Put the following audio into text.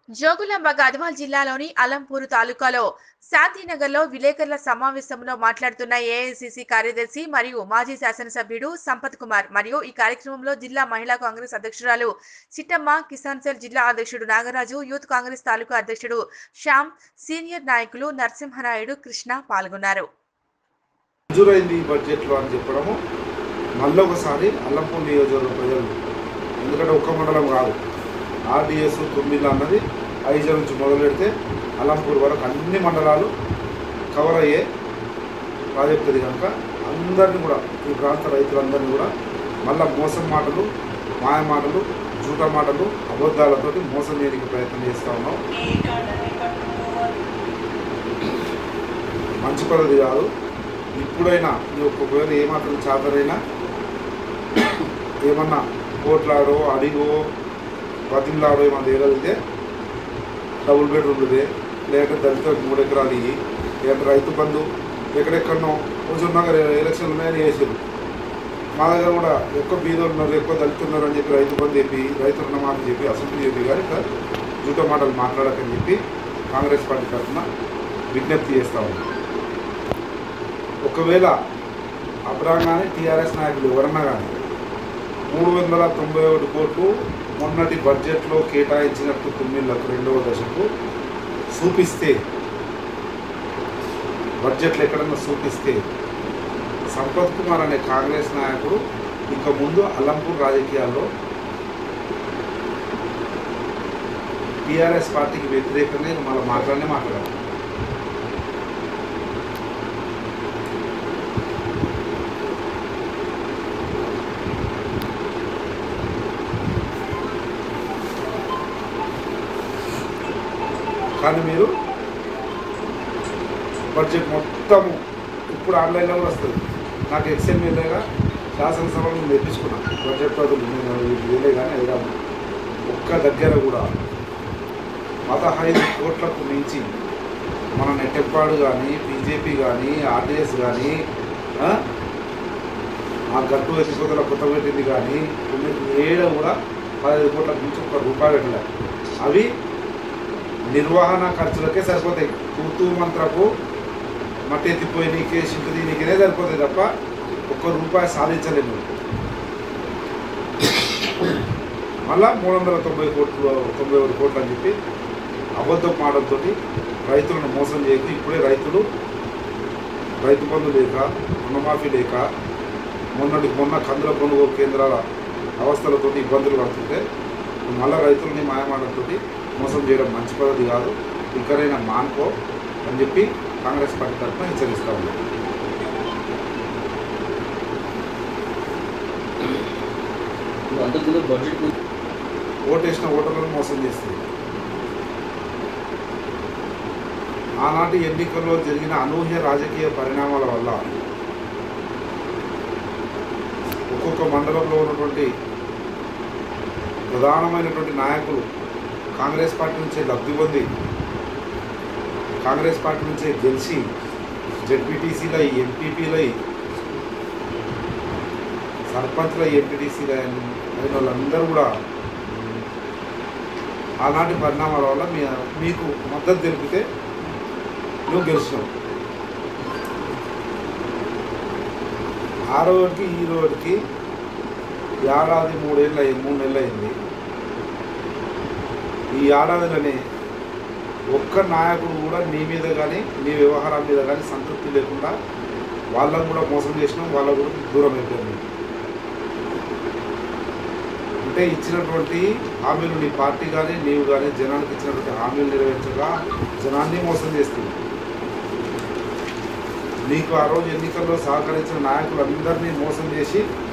జోగులాంబ గద్వాల్ జిల్లాలోని అలంపూరు తాలూకాలో శాంతినగర్లో విలేకరుల సమావేశంలో మాట్లాడుతున్న ఏఐసిసి కార్యదర్శి మరియు మాజీ శాసనసభ్యుడు సంపత్ కుమార్ మరియు ఈ కార్యక్రమంలో జిల్లా మహిళా కాంగ్రెస్ అధ్యక్షురాలు చిట్టమ్మ కిసాన్ సెల్ జిల్లా అధ్యక్షుడు నాగరాజు యూత్ కాంగ్రెస్ తాలూకా అధ్యక్షుడు శ్యామ్ సీనియర్ నాయకులు నరసింహనాయుడు కృష్ణ పాల్గొన్నారు మంజూరైంది ఈ బడ్జెట్లో అని చెప్పడము మళ్ళీ ఒకసారి అల్లంపూర్ నియోజకవర్గ ప్రజలు ఎందుకంటే ఒక్క మండలం కాదు ఆర్డిఎస్ తొమ్మిది అన్నది ఐజ నుంచి మొదలు పెడితే అల్లంపూర్ వరకు అన్ని మండలాలు కవర్ అయ్యే ప్రాజెక్ట్ ఇది కనుక అందరినీ కూడా ఈ ప్రాంత రైతులందరినీ కూడా మళ్ళా మోసం మాటలు మాయ మాటలు జూట మాటలు అబద్ధాలతోటి మోసం చేయడానికి ప్రయత్నం చేస్తూ ఉన్నాం మంచి పద్ధతి కాదు ఇప్పుడైనా ఈ ఒకవేళ ఏమాత్రం చాతరైనా ఏమన్నా కోట్లాడో అడిగో బతిమలాడో ఏమన్నా తేగలిగితే డబుల్ బెడ్రూమ్లదే లేక దళితులకు మూడు ఎకరాలు ఇవి లేక రైతు బంధు ఎక్కడెక్కడనో కొంచెం నగర ఎలక్షన్లు ఉన్నాయని వేసారు మా దగ్గర కూడా ఎక్కువ బీదోళ్ళు ఉన్నారు ఎక్కువ దళితులు ఉన్నారు అని చెప్పి రైతు బంధు చెప్పి రైతు రుణమాఫీ చెప్పి అసెంబ్లీ చెప్పి కానీ ఇట్లా జూట మాటలు మాట్లాడకని చెప్పి కాంగ్రెస్ పార్టీ తరఫున విజ్ఞప్తి చేస్తా ఉన్నాం ఒకవేళ అబ్రామ్ కానీ టీఆర్ఎస్ నాయకులు ఎవరన్నా కానీ మూడు వందల తొంభై ఒకటి కోట్లు మొన్నటి బడ్జెట్లో కేటాయించినట్టు తొమ్మిదిలకు రెండవ దశకు చూపిస్తే బడ్జెట్లు ఎక్కడన్నా చూపిస్తే సంపత్ కుమార్ అనే కాంగ్రెస్ నాయకుడు ఇక ముందు అల్లంపూర్ రాజకీయాల్లో టీఆర్ఎస్ పార్టీకి వ్యతిరేకంగా ఇక మళ్ళీ మాట్లాడనే మాట్లాడాలి కానీ మీరు బడ్జెట్ మొత్తము ఇప్పుడు ఆన్లైన్లో కూడా వస్తుంది నాకు ఎక్స్ఎంఎల్ఏగా శాసనసభలో నేను తెప్పించుకున్నాను బడ్జెట్ పదులు నేను వేలే కానీ హైదరాబాద్ ఒక్క దగ్గర కూడా పదహైదు కోట్లకు మించి మన నెట్టెప్పాడు కానీ బీజేపీ కానీ ఆర్డీఎస్ కానీ ఆ గట్టు ఎత్తిపోతల కొత్త పెట్టింది కానీ తొమ్మిది ఏడు కూడా పదహైదు కోట్లకు మించి ఒక్క రూపాయి పెట్టలేదు అవి నిర్వహణ ఖర్చులకే సరిపోతాయి తూతూ మంత్రకు మట్టి ఎత్తిపోయి నీకే శిల్పి నీకేనే సరిపోతాయి తప్ప ఒక్క రూపాయి సాధించలేము మళ్ళా మూడు వందల తొంభై కోట్లు తొంభై ఒకటి కోట్లు అని చెప్పి అబద్ధం మాటలతో రైతులను మోసం చేయకు ఇప్పుడే రైతులు రైతు బంధు లేక రుణమాఫీ లేక మొన్నటి మొన్న కందుల కొనుగోలు కేంద్రాల అవస్థలతోటి ఇబ్బందులు పడుతుంటే మళ్ళీ రైతులని మాయమాటలతోటి మోసం చేయడం మంచి పద్ధతి కాదు ఇక్కడైనా మానుకో అని చెప్పి కాంగ్రెస్ పార్టీ తరఫున హెచ్చరిస్తా ఉన్నాం అంతకుముందు బడ్జెట్ ఓటేసిన ఓటర్లను మోసం చేస్తుంది ఆనాటి ఎన్నికల్లో జరిగిన అనూహ్య రాజకీయ పరిణామాల వల్ల ఒక్కొక్క మండలంలో ఉన్నటువంటి ప్రధానమైనటువంటి నాయకులు కాంగ్రెస్ పార్టీ నుంచే లబ్ధి పొంది కాంగ్రెస్ పార్టీ నుంచే గెలిచి జడ్పీటీసీలై ఎంపీపీలై సర్పంచ్ల ఎంపీటీసీలై అయిన వాళ్ళందరూ కూడా ఆనాటి పరిణామాల వల్ల మీ మీకు మద్దతు తెలిపితే నువ్వు గెలిచినావు ఆ రోజుకి ఈ రోజుకి ఏడాది మూడేళ్ళు అయ్యి మూడు నెలలు అయింది ఈ ఏడాదిలోనే ఒక్క నాయకుడు కూడా నీ మీద కానీ నీ వ్యవహారం మీద కానీ సంతృప్తి లేకుండా వాళ్ళని కూడా మోసం చేసినాం వాళ్ళకు కూడా దూరం అయిపోయింది అంటే ఇచ్చినటువంటి హామీలు నీ పార్టీ కానీ నీవు కానీ జనానికి ఇచ్చినటువంటి హామీలు నెరవేర్చగా జనాన్ని మోసం చేస్తుంది నీకు ఆ రోజు ఎన్నికల్లో సహకరించిన నాయకులందరినీ మోసం చేసి